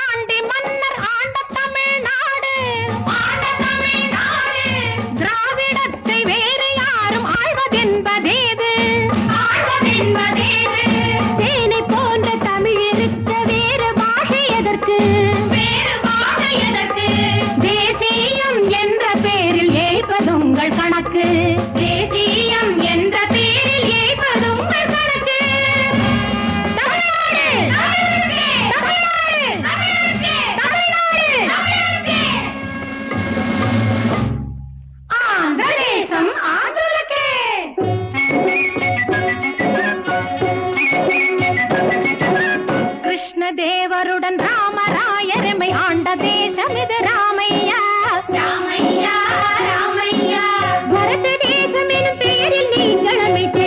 பாண்டி மன்னர் ஆண்ட தமிழ்நாடு ஆண்ட தமிழ்நாடு திராவிடத்தை வேறு யாரும் ஆழ்வதென்பதேது ஆழ்வதென்பதேது தேனை போன்ற தமிழ் இருக்க வேறு பாஷை எதற்கு வேறு பாஷை எதற்கு தேசியம் என்ற பேரில் ஏய்ப்பதுங்கள் கணக்கு தேசியம் என்ற பேரில் ஏய்ப்பதுங்கள் கணக்கு தமிழ்நாடு தமிழ்நாடு தமிழ்நாடு ஆந்திர தேசம் ஆந்திரலக்கே கிருஷ்ணதேவருடன் ராமராயருமை ஆண்ட தேசம் இது ராமையா ராமையா ராமையா பரத தேசம் எனும் பெயரில் நீங்கள் அமை